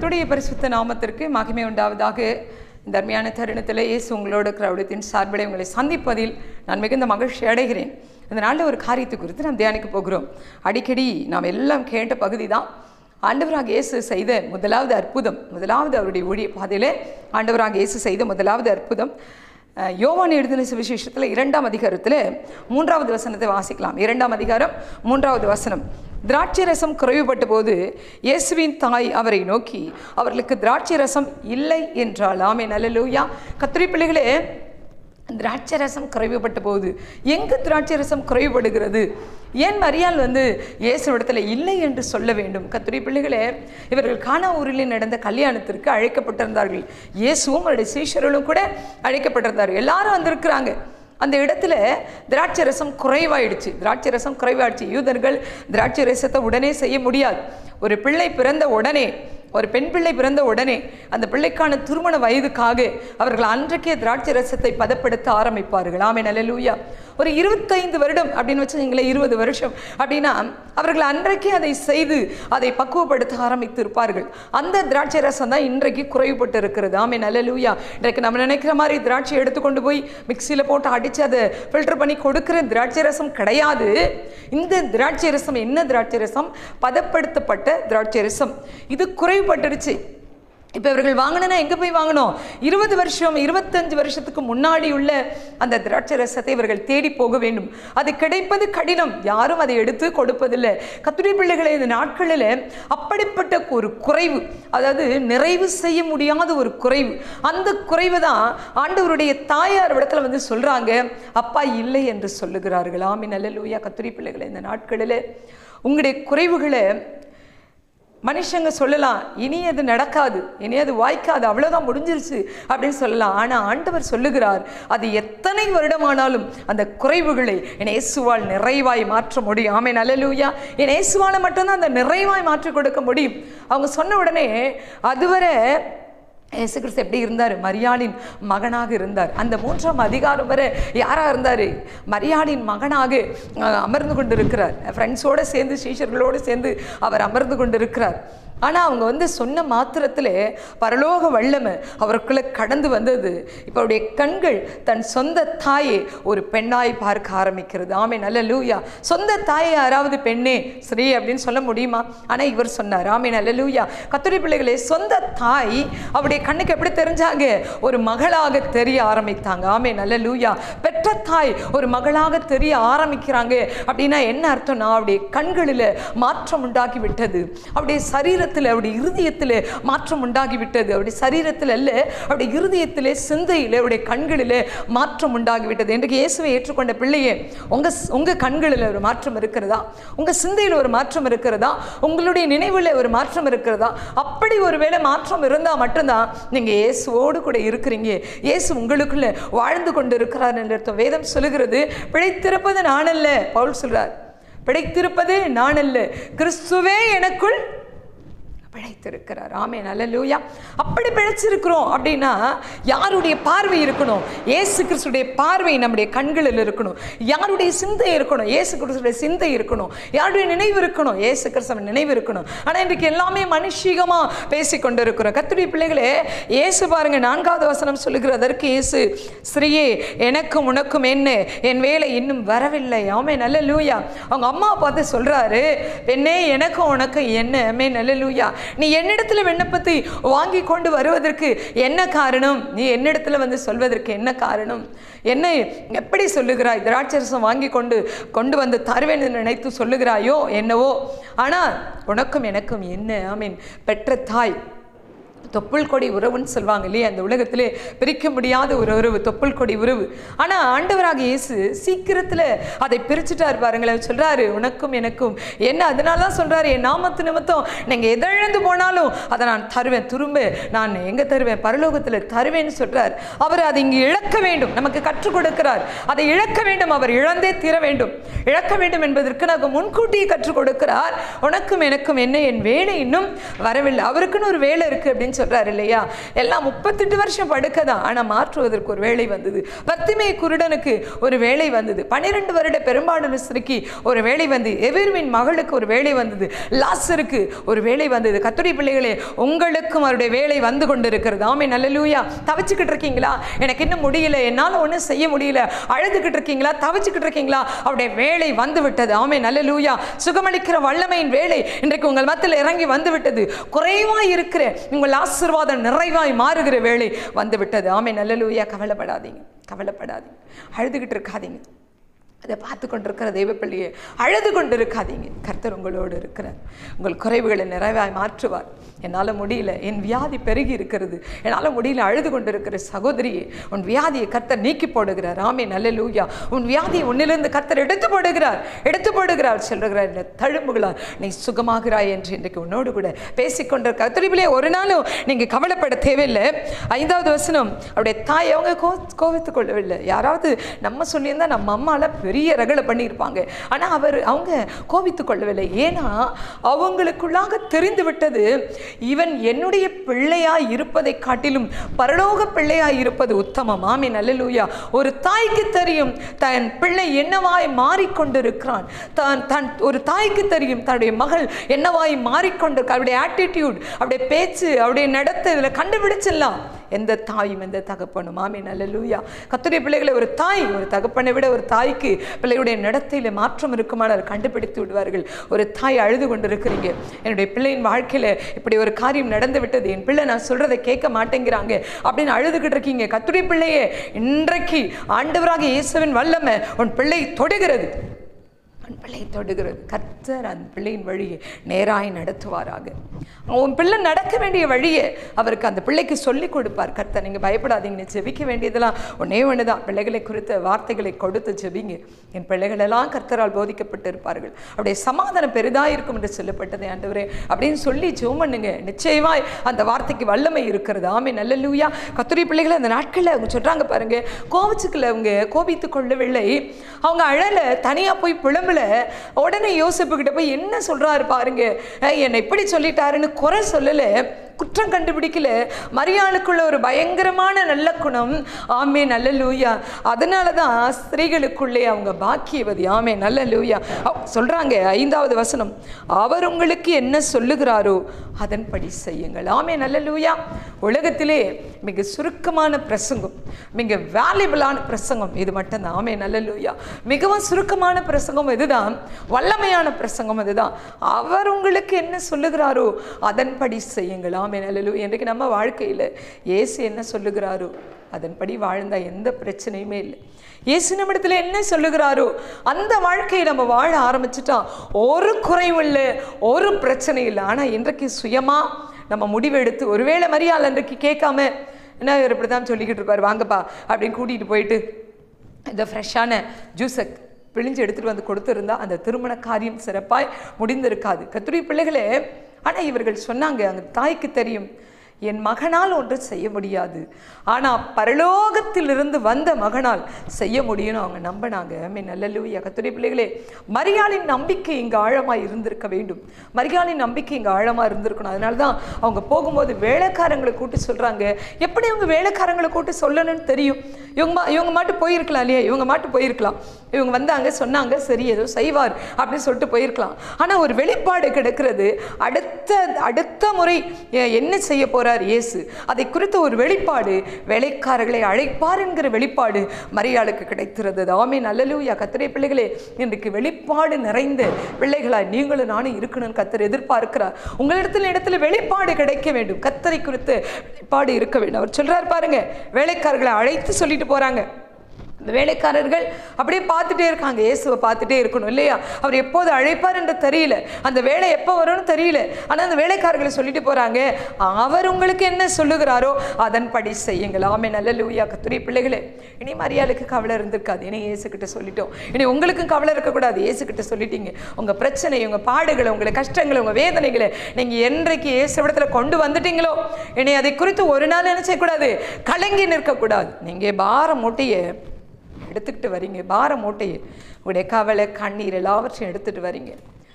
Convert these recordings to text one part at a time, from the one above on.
கர்த்தருடைய பரிசுத்த நாமத்திற்கு மகிமை உண்டாவதாக இந்த அருமையான தருணத்தில் இயேசு உங்களோட கிரௌடத்தின் சார்பில் உங்களை சந்திப்பதில் நான் மிகுந்த மகிழ்ச்சி அடைகிறேன் இந்த நாளில் ஒரு காரியத்தை குறித்து நாம் தியானிக்க போகிறோம் அடிக்கடி நாம் எல்லாம் கேட்ட பகுதி தான் ஆண்டவராக இயேசு செய்த முதலாவது அற்புதம் முதலாவது அவருடைய ஊழிய பாதையிலே ஆண்டவராக இயேசு செய்த முதலாவது அற்புதம் அஹ், யோவான் எழுதின சுவிசேஷத்தில் இரண்டாம் அதிகாரத்தில் மூன்றாவது வசனத்தை வாசிக்கலாம் இரண்டாம் அதிகாரம் மூன்றாவது வசனம் திராட்சை ரசம் குறைவுபட்ட போது இயேசுவின் தாய் அவரை நோக்கி அவர்களுக்கு திராட்சை ரசம் இல்லை என்றால் ஆமே நல்லலூயா கத்திரி பிள்ளைகளே திராட்சை ரசம் குறைவுபட்ட போது எங்கு திராட்சை ரசம் குறைவுபடுகிறது ஏன் மரியாள் வந்து இயேசுவிடத்தில் இல்லை என்று சொல்ல வேண்டும் கத்துரி பிள்ளைகளே இவர்கள் கானா ஊரில் நடந்த கல்யாணத்திற்கு அழைக்கப்பட்டிருந்தார்கள் இயேசுவும் அவருடைய சீஷர்களும் கூட அழைக்கப்பட்டிருந்தார்கள் எல்லாரும் வந்திருக்கிறாங்க அந்த இடத்துல திராட்சை ரசம் குறைவாயிடுச்சு திராட்சை ரசம் குறைவாயிடுச்சு யூதர்கள் திராட்சை ரசத்தை உடனே செய்ய முடியாது ஒரு பிள்ளை பிறந்த உடனே ஒரு பெண் பிள்ளை பிறந்த உடனே அந்த பிள்ளைக்கான திருமண வயதுக்காக அவர்கள் அன்றைக்கே திராட்சை ரசத்தை பதப்படுத்த ஆரம்பிப்பார்கள் ஆமே நல்லலூயா ஒரு இருபத்தைந்து வருடம் அப்படின்னு வச்சுங்களேன் இருபது வருஷம் அப்படின்னா அவர்கள் அன்றைக்கே அதை செய்து அதை பக்குவப்படுத்த ஆரம்பித்து இருப்பார்கள் அந்த திராட்சை ரசம் தான் இன்றைக்கு குறைவுபட்டு இருக்கிறது ஆமே நல்லலூயா இன்றைக்கு நம்ம நினைக்கிற மாதிரி திராட்சை எடுத்துக்கொண்டு போய் மிக்சியில் போட்டு அடித்து அதை ஃபில்டர் பண்ணி கொடுக்குற திராட்சை ரசம் கிடையாது இந்த திராட்சை ரசம் என்ன திராட்சை ரசம் பதப்படுத்தப்பட்ட திராட்சை ரசம் இது குறைவுபட்டுருச்சு இப்போ இவர்கள் வாங்கினா எங்கே போய் வாங்கணும் இருபது வருஷம் இருபத்தஞ்சு வருஷத்துக்கு முன்னாடி உள்ள அந்த திராட்சை ரசத்தை இவர்கள் தேடி போக வேண்டும் அது கிடைப்பது கடினம் யாரும் அதை எடுத்து கொடுப்பதில்லை கத்துரை பிள்ளைகளை இந்த நாட்களில் அப்படிப்பட்ட ஒரு குறைவு அதாவது நிறைவு செய்ய முடியாத ஒரு குறைவு அந்த குறைவு தான் ஆண்டவருடைய தாயார் இடத்துல வந்து சொல்கிறாங்க அப்பா இல்லை என்று சொல்லுகிறார்கள் ஆமி நல்ல லூயா கத்துரை பிள்ளைகளை இந்த நாட்களில் உங்களுடைய குறைவுகளை மனுஷங்க சொல்லலாம் இனி அது நடக்காது இனி அது வாய்க்காது அவ்வளோதான் முடிஞ்சிருச்சு அப்படின்னு சொல்லலாம் ஆனால் ஆண்டவர் சொல்லுகிறார் அது எத்தனை வருடமானாலும் அந்த குறைவுகளை என் இயேசுவால் நிறைவாய் மாற்ற முடியும் ஆமே நல்லலூயா என் இயேசுவால் மட்டும்தான் அந்த நிறைவாய் மாற்றி கொடுக்க முடியும் அவங்க சொன்ன உடனே அதுவரை இயேசு கிறிஸ்து எப்படி இருந்தார் மரியாளின் மகனாக இருந்தார் அந்த மூன்றாம் அதிகாரம் வரை யாராக இருந்தார் மரியாளின் மகனாக அஹ், அமர்ந்து கொண்டு இருக்கிறார் ஃப்ரெண்ட்ஸோடு சேர்ந்து சீஷர்களோடு சேர்ந்து அவர் அமர்ந்து கொண்டு இருக்கிறார் ஆனால் அவங்க வந்து சொன்ன மாத்திரத்தில் பரலோக வல்லமை அவருக்குள்ளே கடந்து வந்தது இப்போ அவருடைய கண்கள் தன் சொந்த தாயை ஒரு பெண்ணாய் பார்க்க ஆரம்பிக்கிறது ஆமே நல்ல லூயா சொந்த தாயை யாராவது பெண்ணே ஸ்ரீ அப்படின்னு சொல்ல முடியுமா ஆனால் இவர் சொன்னார் ஆமே நல்ல லூயா கத்துரை பிள்ளைகளே சொந்த தாய் அவருடைய கண்ணுக்கு எப்படி தெரிஞ்சாங்க ஒரு மகளாக தெரிய ஆரம்பித்தாங்க ஆமே நல்ல லூயா பெற்ற தாய் ஒரு மகளாக தெரிய ஆரம்பிக்கிறாங்க அப்படின்னா என்ன அர்த்தம்னா அவருடைய கண்களில் மாற்றம் உண்டாகி விட்டது அவருடைய சரீரத்தில் அவருடைய இருதயத்தில் மாற்றம் உண்டாகி விட்டது அவருடைய சரீரத்தில் அல்ல அவருடைய இருதயத்தில் சிந்தையில் அவருடைய கண்களில் மாற்றம் உண்டாகி விட்டது இன்றைக்கு இயேசுவை ஏற்றுக்கொண்ட பிள்ளையே உங்கள் உங்கள் கண்களில் ஒரு மாற்றம் இருக்கிறதா உங்கள் சிந்தையில் ஒரு மாற்றம் இருக்கிறதா உங்களுடைய நினைவில் ஒரு மாற்றம் இருக்கிறதா அப்படி ஒரு வேளை மாற்றம் இருந்தால் மட்டும்தான் நீங்கள் இயேசுவோடு கூட இருக்கிறீங்க இயேசு உங்களுக்குள்ள வாழ்ந்து கொண்டு இருக்கிறார் என்ற அர்த்தம் வேதம் சொல்லுகிறது பிழைத்திருப்பது நான் அல்ல பவுல் சொல்றார் பிழைத்திருப்பது நான் அல்ல கிறிஸ்துவே எனக்குள் பிழைத்திருக்கிறார் ஆமே நல்லலூயா அப்படி பிழைச்சிருக்கிறோம் அப்படின்னா யாருடைய பார்வை இருக்கணும் ஏசு கிறிஸ்துடைய பார்வை நம்முடைய கண்களில் இருக்கணும் யாருடைய சிந்தை இருக்கணும் ஏசு கிறிஸ்துடைய சிந்தை இருக்கணும் யாருடைய நினைவு இருக்கணும் ஏசு கிறிஸ்துவ நினைவு இருக்கணும் ஆனால் இன்றைக்கு எல்லாமே மனுஷிகமாக பேசி கொண்டு இருக்கிறோம் கத்துடைய பிள்ளைகளே ஏசு பாருங்க நான்காவது வசனம் சொல்லுகிற அதற்கு இயேசு ஸ்ரீயே எனக்கும் உனக்கும் என்ன என் வேலை இன்னும் வரவில்லை ஆமே நல்ல லூயா அவங்க அம்மா பார்த்து சொல்றாரு பெண்ணே எனக்கும் உனக்கும் என்ன ஆமே நல்ல லூயா நீ என்னிடத்துல விண்ணப்பத்தை வாங்கி கொண்டு வருவதற்கு என்ன காரணம் நீ என்னிடத்துல வந்து சொல்வதற்கு என்ன காரணம் என்ன எப்படி சொல்லுகிறாய் திராட்சரசம் வாங்கி கொண்டு கொண்டு வந்து தருவேன் என்று நினைத்து சொல்லுகிறாயோ என்னவோ ஆனால் உனக்கும் எனக்கும் என்ன ஐ மீன் பெற்ற தாய் தொப்புள் கொடி உறவுன்னு சொல்லுவாங்க இல்லையா அந்த உலகத்திலே பிரிக்க முடியாத ஒரு உறவு தொப்புள் கொடி உறவு ஆனால் ஆண்டவராக இயேசு சீக்கிரத்தில் அதை பிரிச்சுட்டார் பாருங்களேன் சொல்கிறாரு உனக்கும் எனக்கும் என்ன அதனால தான் சொல்கிறாரு என் நாமத்து நிமித்தம் நீங்கள் எதிழந்து போனாலும் அதை நான் தருவேன் திரும்ப நான் எங்கே தருவேன் பரலோகத்தில் தருவேன்னு சொல்கிறார் அவர் அதை இங்கே இழக்க வேண்டும் நமக்கு கற்றுக் கொடுக்கிறார் அதை இழக்க வேண்டும் அவர் இழந்தே தீர வேண்டும் இழக்க வேண்டும் என்பதற்கு நமக்கு முன்கூட்டியே கற்றுக் கொடுக்கிறார் உனக்கும் எனக்கும் என்ன என் வேலை இன்னும் வரவில்லை அவருக்குன்னு ஒரு வேலை இருக்குது அப்படின்னு செய்வேன்னு சொல்றாரு இல்லையா எல்லாம் முப்பத்தெட்டு வருஷம் படுக்க தான் ஆனால் மாற்றுவதற்கு ஒரு வேலை வந்தது பத்திமே குருடனுக்கு ஒரு வேலை வந்தது பன்னிரெண்டு வருட பெரும்பாலான ஸ்திரிக்கு ஒரு வேலை வந்து எவிர்வின் மகளுக்கு ஒரு வேலை வந்தது லாசருக்கு ஒரு வேலை வந்தது கத்துரை பிள்ளைகளே உங்களுக்கும் அவருடைய வேலை வந்து கொண்டிருக்கிறது ஆமே நல்லலூயா தவிச்சுக்கிட்டு இருக்கீங்களா எனக்கு இன்னும் முடியல என்னால் ஒன்றும் செய்ய முடியல அழுதுகிட்டு இருக்கீங்களா தவிச்சுக்கிட்டு இருக்கீங்களா அவருடைய வேலை வந்து விட்டது ஆமே நல்லலூயா சுகமளிக்கிற வல்லமையின் வேலை இன்றைக்கு உங்கள் மத்தியில் இறங்கி வந்து விட்டது குறைவாய் இருக்கிற உங்கள் ஆசீர்வாதம் நிறைவாய் மாறுகிற வேலை வந்து விட்டது ஆமே நல்லலூயா கவலைப்படாதீங்க கவலைப்படாதீங்க அழுதுகிட்டு இருக்காதீங்க அதை பார்த்து கொண்டிருக்கிற தெய்வப்பள்ளியை அழுது கொண்டு இருக்காதீங்க கர்த்தர் உங்களோடு இருக்கிறார் உங்கள் குறைவுகளை நிறைவாய் மாற்றுவார் என்னால் முடியல என் வியாதி பெருகி இருக்கிறது என்னால் முடியல அழுது கொண்டிருக்கிற சகோதரியே உன் வியாதியை கர்த்தர் நீக்கி போடுகிறார் ஆமே நல்ல லூயா உன் வியாதியை உன்னிலிருந்து கர்த்தர் எடுத்து போடுகிறார் எடுத்து போடுகிறார் சொல்லுகிறார் இந்த தழும்புகளால் நீ சுகமாகிறாய் என்று இன்றைக்கு உன்னோடு கூட பேசிக்கொண்டிருக்க கத்திரிபிலே ஒரு நாளும் நீங்கள் கவலைப்பட தேவையில்லை ஐந்தாவது வசனம் அவருடைய தாய் அவங்க கோ கோவித்து கொள்ளவில்லை யாராவது நம்ம சொல்லியிருந்தா நம்ம அம்மால பெரிய ரகலை பண்ணியிருப்பாங்க ஆனால் அவர் அவங்க கோபித்து கொள்ளவில்லை ஏன்னா அவங்களுக்குள்ளாக தெரிந்து விட்டது இவன் என்னுடைய பிள்ளையாய் இருப்பதை காட்டிலும் பரலோக பிள்ளையாய் இருப்பது உத்தமம் ஆமே நல்லலூயா ஒரு தாய்க்கு தெரியும் தன் பிள்ளை என்னவாய் மாறிக்கொண்டிருக்கிறான் தான் தன் ஒரு தாய்க்கு தெரியும் தன்னுடைய மகள் என்னவாய் மாறிக்கொண்டிருக்க அவருடைய ஆட்டிடியூட் அவருடைய பேச்சு அவருடைய நடத்தை இதில் கண்டுபிடிச்சிடலாம் எந்த தாயும் எந்த தகப்பனும் ஆமே நல்லலூயா கத்துடைய பிள்ளைகளை ஒரு தாய் ஒரு தகப்பனை விட ஒரு தாய்க்கு பிள்ளையுடைய நடத்தையில் மாற்றம் இருக்குமானால் கண்டுபிடித்து விடுவார்கள் ஒரு தாய் அழுது கொண்டிருக்கிறீங்க என்னுடைய பிள்ளையின் வாழ்க்கையில் இப்படி ஒரு காரியம் நடந்து விட்டது என் பிள்ளை நான் சொல்றதை கேட்க மாட்டேங்கிறாங்க அப்படின்னு அழுதுகிட்டு இருக்கீங்க கத்துடைய பிள்ளையே இன்றைக்கு ஆண்டவராக இயேசுவின் வல்லமை உன் பிள்ளை தொடுகிறது உன் பிள்ளை தொடுகிறது கர்த்தர் அந்த பிள்ளையின் வழியை நேராய் நடத்துவாராக உன் பிள்ளை நடக்க வேண்டிய வழியை அவருக்கு அந்த பிள்ளைக்கு சொல்லிக் கொடுப்பார் கர்த்தர் நீங்கள் பயப்படாதீங்க ஜெபிக்க வேண்டியதெல்லாம் ஒன்னே ஒன்று தான் பிள்ளைகளை குறித்த வார்த்தைகளை கொடுத்து ஜெபிங்க என் பிள்ளைகளெல்லாம் கர்த்தரால் போதிக்கப்பட்டு இருப்பார்கள் அப்படியே சமாதானம் பெரிதாக இருக்கும் என்று சொல்லப்பட்டது ஆண்டவரே அப்படின்னு சொல்லி ஜெபம் பண்ணுங்க நிச்சயமாய் அந்த வார்த்தைக்கு வல்லமை இருக்கிறது ஆமே நல்ல லூயா கத்துரி பிள்ளைகளை அந்த நாட்களில் அவங்க சொல்கிறாங்க பாருங்க கோவிச்சுக்கல அவங்க கோபித்து கொள்ளவில்லை அவங்க அழலை தனியாக போய் புலம்பல உடனே யோசிப்பு கிட்ட போய் என்ன சொல்றாரு பாருங்க அஹ் என்னை இப்படி சொல்லிட்டாருன்னு குறை சொல்லல குற்றம் கண்டுபிடிக்கல மரியாளுக்குள்ள ஒரு பயங்கரமான நல்ல குணம் ஆமே நல்ல லூயா அதனால தான் ஸ்திரீகளுக்குள்ளே அவங்க பாக்கியவதி ஆமே நல்ல லூயா அவ- சொல்றாங்க ஐந்தாவது வசனம் அவர் உங்களுக்கு என்ன சொல்லுகிறாரோ அதன்படி செய்யுங்கள் ஆமே நல்ல லூயா உலகத்திலே மிக சுருக்கமான பிரசங்கம் மிக வேல்யூபிளான பிரசங்கம் இது மட்டும்தான் ஆமே நல்ல லூயா மிகவும் சுருக்கமான பிரசங்கம் இதுதான் வல்லமையான பிரசங்கம் இதுதான் அவர் உங்களுக்கு என்ன சொல்லுகிறாரோ அதன்படி செய்யுங்கள் ஆமே நல்ல லூயா இன்றைக்கு நம்ம வாழ்க்கையில் இயேசு என்ன சொல்லுகிறாரோ அதன்படி வாழ்ந்தா எந்த பிரச்சனையுமே இல்லை இயேசு நம்மிடத்துல என்ன சொல்லுகிறாரோ அந்த வாழ்க்கையை நம்ம வாழ ஆரம்பிச்சிட்டா ஒரு குறைவும் இல்லை ஒரு பிரச்சனை இல்லை ஆனால் இன்றைக்கு சுயமா நம்ம முடிவெடுத்து ஒருவேளை மரியாதை இன்றைக்கு கேட்காம என்ன இவர் இப்படி தான் சொல்லிக்கிட்டு இருப்பார் வாங்கப்பா அப்படின்னு கூட்டிகிட்டு போயிட்டு இந்த ஃப்ரெஷ்ஷான ஜூஸை பிழிஞ்சு எடுத்துகிட்டு வந்து கொடுத்துருந்தா அந்த திருமண காரியம் சிறப்பாய் முடிந்திருக்காது கத்துரி பிள்ளைகளே ஆனால் இவர்கள் சொன்னாங்க அந்த தாய்க்கு தெரியும் என் மகனால் ஒன்று செய்ய முடியாது ஆனால் பரலோகத்திலிருந்து வந்த மகனால் செய்ய முடியும்னு அவங்க நம்பினாங்க மீ நல்லலூயா கத்துடைய பிள்ளைகளே மரியாளின் நம்பிக்கை இங்கே ஆழமாக இருந்திருக்க வேண்டும் மரியாளின் நம்பிக்கை இங்கே ஆழமாக இருந்திருக்கணும் அதனால தான் அவங்க போகும்போது வேலைக்காரங்களை கூட்டி சொல்கிறாங்க எப்படி இவங்க வேலைக்காரங்களை கூட்டி சொல்லணும்னு தெரியும் இவங்க மா- இவங்க மாட்டு போயிருக்கலாம் இல்லையா இவங்க மாட்டு போயிருக்கலாம் இவங்க வந்தாங்க சொன்னாங்க சரி ஏதோ செய்வார் அப்படின்னு சொல்லிட்டு போயிருக்கலாம் ஆனால் ஒரு வெளிப்பாடு கிடக்கிறது அடுத்த அடுத்த முறை எ- என்ன செய்ய போறார் இயேசு அதை குறித்த ஒரு வெளிப்பாடு வேலைக்காரர்களை அழைப்பார் என்கிற வெளிப்பாடு மரியாளுக்கு கிடைக்கிறது ஆமே நல்லலூயா கத்திரை பிள்ளைகளே இன்றைக்கு வெளிப்பாடு நிறைந்த பிள்ளைகளாய் நீங்களும் நானும் இருக்கணும்னு கத்தர் எதிர்பார்க்கிறார் உங்களிடத்தில் இடத்துல வெளிப்பாடு கிடைக்க வேண்டும் கத்தரை குறித்து வெளிப்பாடு இருக்க வேண்டும் அவர் சொல்றார் பாருங்க வேலைக்காரர்களை அழைத்து சொல்லிட்டு போறாங்க இந்த வேலைக்காரர்கள் அப்படியே பார்த்துட்டே இருக்காங்க இயேசுவை பார்த்துட்டே இருக்கணும் இல்லையா அவர் எப்போது அழைப்பார் என்று தெரியல அந்த வேலை எப்போ வரும்னு தெரியல ஆனால் அந்த வேலைக்காரர்களை சொல்லிட்டு போகிறாங்க அவர் உங்களுக்கு என்ன சொல்லுகிறாரோ அதன்படி செய்யுங்கள் ஆமே நல்ல லூயா கத்துரிய பிள்ளைகளே இனி மரியாளுக்கு கவலை இருந்திருக்காது இனி இயேசுக்கிட்ட சொல்லிட்டோம் இனி உங்களுக்கும் கவலை இருக்கக்கூடாது இயேசுக்கிட்ட சொல்லிட்டீங்க உங்கள் பிரச்சனை உங்கள் பாடுகளை உங்களை கஷ்டங்களை உங்கள் வேதனைகளை நீங்கள் என்றைக்கு இயேசுவிடத்தில் கொண்டு வந்துட்டீங்களோ இனி அதை குறித்து ஒரு நாள் என்ன செய்யக்கூடாது கலங்கி நிற்கக்கூடாது நீங்கள் பாரம் மூட்டையை எடுத்துக்கிட்டு வரீங்க பார மூட்டையை உங்களுடைய கவலை கண்ணீர் எல்லாவற்றையும் எடுத்துட்டு வரீங்க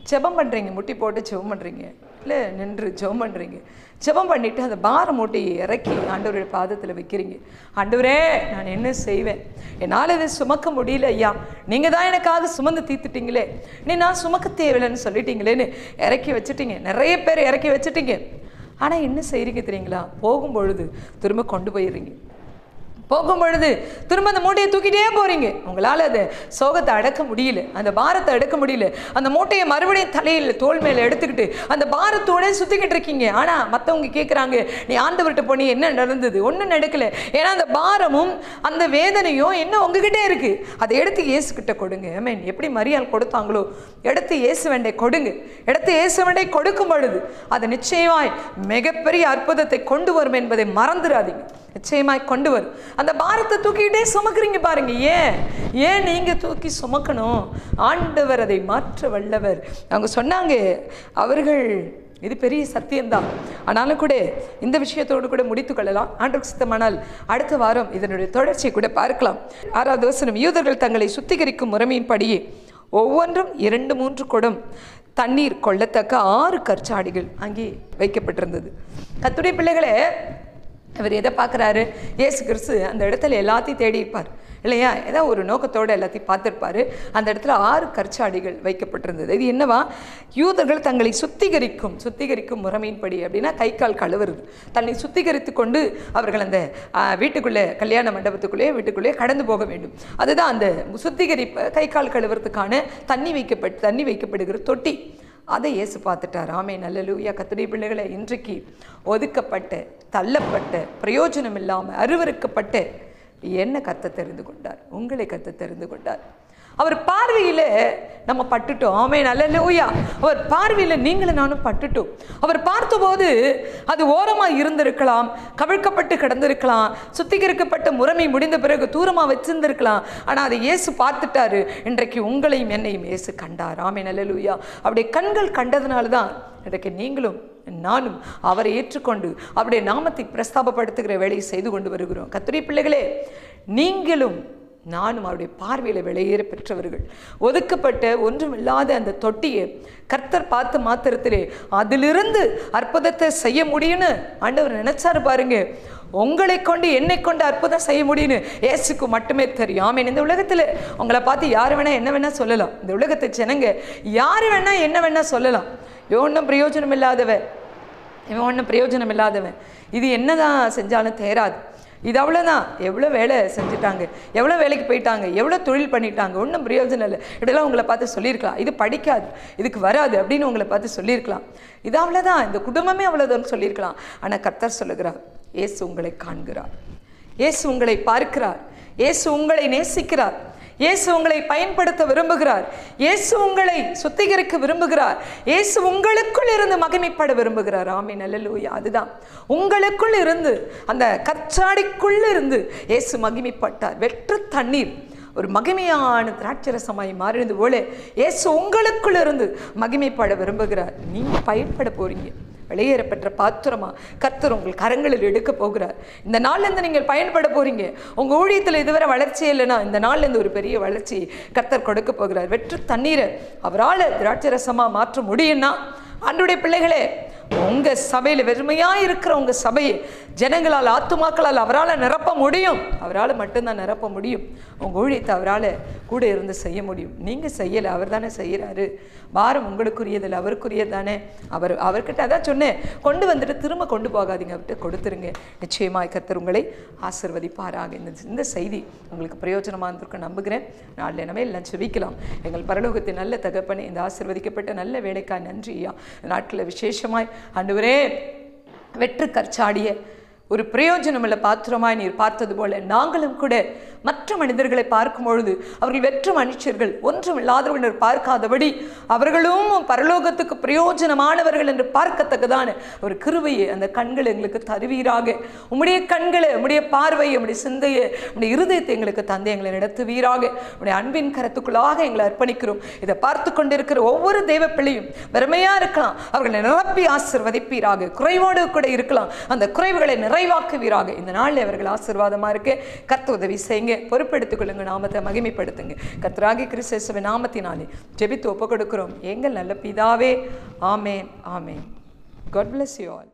ஜெபம் பண்ணுறீங்க முட்டி போட்டு ஜெபம் பண்ணுறீங்க இல்லை நின்று ஜெபம் பண்ணுறீங்க ஜெபம் பண்ணிவிட்டு அந்த பார மூட்டையை இறக்கி ஆண்டவருடைய பாதத்தில் வைக்கிறீங்க ஆண்டவரே நான் என்ன செய்வேன் என்னால் இதை சுமக்க முடியல ஐயா நீங்கள் தான் எனக்காக சுமந்து தீர்த்துட்டீங்களே நீ நான் சுமக்க தேவையில்லைன்னு சொல்லிட்டீங்களேன்னு இறக்கி வச்சுட்டீங்க நிறைய பேர் இறக்கி வச்சுட்டீங்க ஆனால் என்ன செய்கிறீங்க தெரியுங்களா போகும் பொழுது திரும்ப கொண்டு போயிடுறீங்க போகும் பொழுது திரும்ப அந்த மூட்டையை தூக்கிட்டே போறீங்க உங்களால் அந்த சோகத்தை அடக்க முடியல அந்த பாரத்தை அடக்க முடியல அந்த மூட்டையை மறுபடியும் தலையில் தோல் மேலே எடுத்துக்கிட்டு அந்த பாரத்தோட சுற்றிக்கிட்டு இருக்கீங்க ஆனால் மற்றவங்க கேட்குறாங்க நீ ஆண்டவர்கிட்ட போனி என்ன நடந்தது ஒன்றும் நடக்கல ஏன்னா அந்த பாரமும் அந்த வேதனையும் என்ன உங்ககிட்டே இருக்கு அதை எடுத்து இயேசுக்கிட்ட கொடுங்க மீன் எப்படி மரியாள் கொடுத்தாங்களோ எடுத்து இயேசு வேண்டை கொடுங்க எடுத்து இயேசு வேண்டை கொடுக்கும் பொழுது அது நிச்சயமாய் மிகப்பெரிய அற்புதத்தை கொண்டு வரும் என்பதை மறந்துடாதீங்க நிச்சயமாய் கொண்டு வரும் அந்த பாரத்தை தூக்கிக்கிட்டே சுமக்குறீங்க பாருங்க ஏன் ஏன் நீங்க தூக்கி சுமக்கணும் ஆண்டவர் அதை மாற்ற வல்லவர் அவங்க சொன்னாங்க அவர்கள் இது பெரிய சத்தியம்தான் ஆனாலும் கூட இந்த விஷயத்தோடு கூட முடித்துக் கொள்ளலாம் ஆண்டவர் சித்தமானால் அடுத்த வாரம் இதனுடைய தொடர்ச்சியை கூட பார்க்கலாம் ஆறாவது வசனம் யூதர்கள் தங்களை சுத்திகரிக்கும் முறைமையின்படியே ஒவ்வொன்றும் இரண்டு மூன்று குடம் தண்ணீர் கொள்ளத்தக்க ஆறு கற்சாடிகள் அங்கே வைக்கப்பட்டிருந்தது கத்துடைய பிள்ளைகளே இவர் எதை பார்க்குறாரு இயேசு கிறிஸ்து அந்த இடத்துல எல்லாத்தையும் தேடி இருப்பார் இல்லையா ஏதோ ஒரு நோக்கத்தோடு எல்லாத்தையும் பார்த்துருப்பாரு அந்த இடத்துல ஆறு கற்சாடிகள் வைக்கப்பட்டிருந்தது இது என்னவா யூதர்கள் தங்களை சுத்திகரிக்கும் சுத்திகரிக்கும் முறைமையின்படி அப்படின்னா கை கால் கழுவுறது தன்னை சுத்திகரித்து கொண்டு அவர்கள் அந்த ஆ, வீட்டுக்குள்ளே கல்யாண மண்டபத்துக்குள்ளே வீட்டுக்குள்ளே கடந்து போக வேண்டும் அதுதான் அந்த சுத்திகரிப்பு கை கால் கழுவுறதுக்கான தண்ணி வைக்கப்பட்டு தண்ணி வைக்கப்படுகிற தொட்டி அதை இயேசு பார்த்துட்டார் ஆமே நல்லலூயா கத்துடைய பிள்ளைகளை இன்றைக்கு ஒதுக்கப்பட்ட தள்ளப்பட்ட பிரயோஜனம் இல்லாமல் அருவருக்கப்பட்ட என்ன கத்த தெரிந்து கொண்டார் உங்களை கத்த தெரிந்து கொண்டார் அவர் பார்வையில் நம்ம பட்டுட்டோம் ஆமே நல்லலூயா அவர் பார்வையில் நீங்களும் நானும் பட்டுட்டோம் அவர் பார்த்தபோது அது ஓரமாக இருந்திருக்கலாம் கவிழ்க்கப்பட்டு கிடந்திருக்கலாம் சுத்திகரிக்கப்பட்ட முறைமை முடிந்த பிறகு தூரமாக வச்சிருந்திருக்கலாம் ஆனால் அதை இயேசு பார்த்துட்டாரு இன்றைக்கு உங்களையும் என்னையும் இயேசு கண்டார் ஆமே நல்லலூயா அவருடைய கண்கள் கண்டதுனால தான் இன்றைக்கு நீங்களும் நானும் அவரை ஏற்றுக்கொண்டு அவருடைய நாமத்தை பிரஸ்தாபப்படுத்துகிற வேலையை செய்து கொண்டு வருகிறோம் கத்திரி பிள்ளைகளே நீங்களும் நானும் அவருடைய பார்வையில் வெளியேற பெற்றவர்கள் ஒதுக்கப்பட்ட ஒன்றுமில்லாத அந்த தொட்டியை கர்த்தர் பார்த்து மாத்திரத்திலே அதிலிருந்து அற்புதத்தை செய்ய முடியும்னு ஆண்டவர் நினைச்சாரு பாருங்க உங்களை கொண்டு என்னை கொண்டு அற்புதம் செய்ய முடியும்னு இயேசுக்கு மட்டுமே தெரியும் ஆமென் இந்த உலகத்தில் உங்களை பார்த்து யார் வேணா என்ன வேணா சொல்லலாம் இந்த உலகத்தை ஜனங்க யார் வேணா என்ன வேணா சொல்லலாம் இவன் ஒன்றும் பிரயோஜனம் இல்லாதவன் இவன் ஒன்றும் பிரயோஜனம் இல்லாதவன் இது என்னதான் செஞ்சாலும் தேராது இது அவ்வளோதான் எவ்வளோ வேலை செஞ்சுட்டாங்க எவ்வளோ வேலைக்கு போயிட்டாங்க எவ்வளோ தொழில் பண்ணிட்டாங்க ஒன்றும் பிரயோஜனம் இல்லை இப்படிலாம் உங்களை பார்த்து சொல்லியிருக்கலாம் இது படிக்காது இதுக்கு வராது அப்படின்னு உங்களை பார்த்து சொல்லியிருக்கலாம் இது அவ்வளோதான் இந்த குடும்பமே அவ்வளோதான் சொல்லியிருக்கலாம் ஆனால் கர்த்தர் சொல்லுகிறார் இயேசு உங்களை காண்கிறார் இயேசு உங்களை பார்க்கிறார் இயேசு உங்களை நேசிக்கிறார் இயேசு உங்களை பயன்படுத்த விரும்புகிறார் இயேசு உங்களை சுத்திகரிக்க விரும்புகிறார் இயேசு உங்களுக்குள் இருந்து மகிமைப்பட விரும்புகிறார் ஆமீன் நல்லலூயா அதுதான் உங்களுக்குள் இருந்து அந்த கச்சாடிக்குள் இருந்து இயேசு மகிமைப்பட்டார் வெற்று தண்ணீர் ஒரு மகிமையான திராட்சரசமாய் மாறினது போல இயேசு உங்களுக்குள் இருந்து மகிமைப்பட விரும்புகிறார் நீங்க பயன்பட போறீங்க வெளியேறப்பெற்ற பாத்திரமா கர்த்தர் உங்கள் கரங்களில் எடுக்க போகிறார் இந்த நாள்ல இருந்து நீங்கள் பயன்பட போறீங்க உங்க ஊழியத்தில் இதுவரை வளர்ச்சியே இல்லைன்னா இந்த நாள்ல இருந்து ஒரு பெரிய வளர்ச்சி கர்த்தர் கொடுக்க போகிறார் வெற்று தண்ணீரை அவரால் திராட்சரசமா மாற்ற முடியும்னா ஆண்டுடைய பிள்ளைகளே உங்க சபையில் வெறுமையா இருக்கிற உங்க சபையை ஜனங்களால் ஆத்துமாக்களால் அவரால் நிரப்ப முடியும் அவரால் மட்டும்தான் நிரப்ப முடியும் உங்க ஊழியத்தை அவரால் கூட இருந்து செய்ய முடியும் நீங்க செய்யலை அவர் தானே செய்யறாரு வாரம் உங்களுக்குரியதில்லை அவருக்குரியது தானே அவர் அவர்கிட்ட அதான் சொன்னேன் கொண்டு வந்துட்டு திரும்ப கொண்டு போகாதீங்க அவர்கிட்ட கொடுத்துருங்க நிச்சயமாய் கர்த்தர் உங்களை ஆசிர்வதிப்பாராக இந்த இந்த செய்தி உங்களுக்கு பிரயோஜனமாக இருந்திருக்கும் நம்புகிறேன் நாளில் நம்ம எல்லாம் செபிக்கலாம் எங்கள் பரலோகத்தின் நல்ல தகப்பனே இந்த ஆசிர்வதிக்கப்பட்ட நல்ல வேலைக்காய் நன்றி ஐயா இந்த நாட்களில் விசேஷமாய் ஆண்டவரே வெற்று கற்சாடிய ஒரு பிரயோஜனமுள்ள பாத்திரமாய் நீர் பார்த்தது போல நாங்களும் கூட மற்ற மனிதர்களை பார்க்கும் பொழுது அவர்கள் வெற்று மனுஷர்கள் ஒன்றும் இல்லாதவர்கள் பார்க்காதபடி அவர்களும் பரலோகத்துக்கு பிரயோஜனமானவர்கள் என்று பார்க்கத்தக்கதான ஒரு கிருபையை அந்த கண்கள் எங்களுக்கு தருவீராக உம்முடைய கண்களை உம்முடைய பார்வையை உம்முடைய சிந்தையை உம்முடைய இருதயத்தை எங்களுக்கு தந்தை எங்களை நடத்துவீராக உம்முடைய அன்பின் கரத்துக்குள்ளாக எங்களை அர்ப்பணிக்கிறோம் இதை பார்த்து கொண்டிருக்கிற ஒவ்வொரு தெய்வ பிள்ளையும் வெறுமையா இருக்கலாம் அவர்களை நிரப்பி ஆசிர்வதிப்பீராக குறைவோடு கூட இருக்கலாம் அந்த குறைவுகளை நிறைவாக்குவீராக இந்த நாளில் அவர்கள் ஆசீர்வாதமா இருக்க கர்த்த உதவி செய்யுங்க செய்ய பொறுப்பெடுத்துக் கொள்ளுங்க நாமத்தை மகிமைப்படுத்துங்க கத்ராகி கிறிஸ்தேசவ நாமத்தினாலே ஜெபித்து ஒப்பு கொடுக்கிறோம் எங்கள் நல்ல பிதாவே ஆமேன் ஆமேன் காட் bless you all